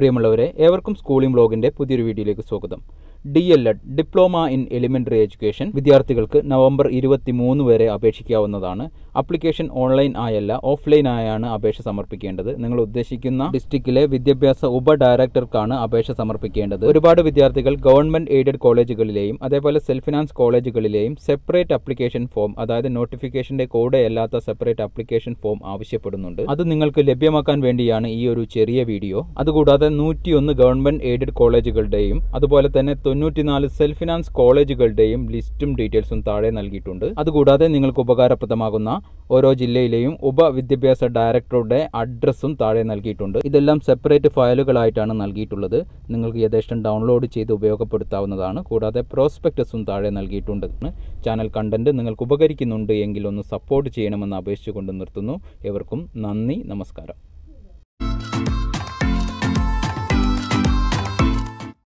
പ്രിയമുള്ളവരെ ഏവർക്കും സ്കൂളിംഗ് ബ്ലോഗിന്റെ പുതിയൊരു വീഡിയോയിലേക്ക് സ്വാഗതം D El Ed diploma in elementary education വിദ്യാർത്ഥികൾക്ക് നവംബർ ഇരുപത്തി മൂന്ന് വരെ അപേക്ഷിക്കാവുന്നതാണ് അപ്ലിക്കേഷൻ ഓൺലൈൻ ആയല്ല ഓഫ്ലൈൻ ആയാണ് അപേക്ഷ സമർപ്പിക്കേണ്ടത് നിങ്ങൾ ഉദ്ദേശിക്കുന്ന ഡിസ്ട്രിക്റ്റിലെ വിദ്യാഭ്യാസ ഉപ ഡയറക്ടർക്കാണ് അപേക്ഷ സമർപ്പിക്കേണ്ടത് ഒരുപാട് വിദ്യാർത്ഥികൾ ഗവൺമെന്റ് എയ്ഡഡ് കോളേജുകളിലെയും അതേപോലെ സെൽഫ് ഫിനാൻസ് കോളേജുകളിലെയും സെപ്പറേറ്റ് അപ്ലിക്കേഷൻ ഫോം അതായത് നോട്ടിഫിക്കേഷന്റെ കൂടെ അല്ലാത്ത സെപ്പറേറ്റ് അപ്ലിക്കേഷൻ ഫോം ആവശ്യപ്പെടുന്നുണ്ട് അത് നിങ്ങൾക്ക് ലഭ്യമാക്കാൻ വേണ്ടിയാണ് ഈ ഒരു ചെറിയ വീഡിയോ അതുകൂടാതെ നൂറ്റിയൊന്ന് ഗവൺമെന്റ് എയ്ഡഡ് കോളേജുകളുടെയും അതുപോലെ തന്നെ തൊണ്ണൂറ്റിനാല് സെൽഫ് ഫിനാൻസ് കോളേജുകളുടെയും ലിസ്റ്റും ഡീറ്റെയിൽസും താഴെ നൽകിയിട്ടുണ്ട് അതുകൂടാതെ നിങ്ങൾക്ക് ഉപകാരപ്രദമാകുന്ന ഓരോ ജില്ലയിലെയും ഉപവിദ്യാഭ്യാസ ഡയറക്ടറുടെ അഡ്രസ്സും താഴെ നൽകിയിട്ടുണ്ട് ഇതെല്ലാം സെപ്പറേറ്റ് ഫയലുകളായിട്ടാണ് നൽകിയിട്ടുള്ളത് നിങ്ങൾക്ക് യഥേഷ്ടം ഡൗൺലോഡ് ചെയ്ത് ഉപയോഗപ്പെടുത്താവുന്നതാണ് കൂടാതെ പ്രോസ്പെക്ടസും താഴെ നൽകിയിട്ടുണ്ട് ചാനൽ കണ്ടന്റ് നിങ്ങൾക്ക് ഉപകരിക്കുന്നുണ്ട് എങ്കിൽ ഒന്ന് സപ്പോർട്ട് ചെയ്യണമെന്ന് അപേക്ഷിച്ചുകൊണ്ട് നിർത്തുന്നു ഏവർക്കും നന്ദി നമസ്കാരം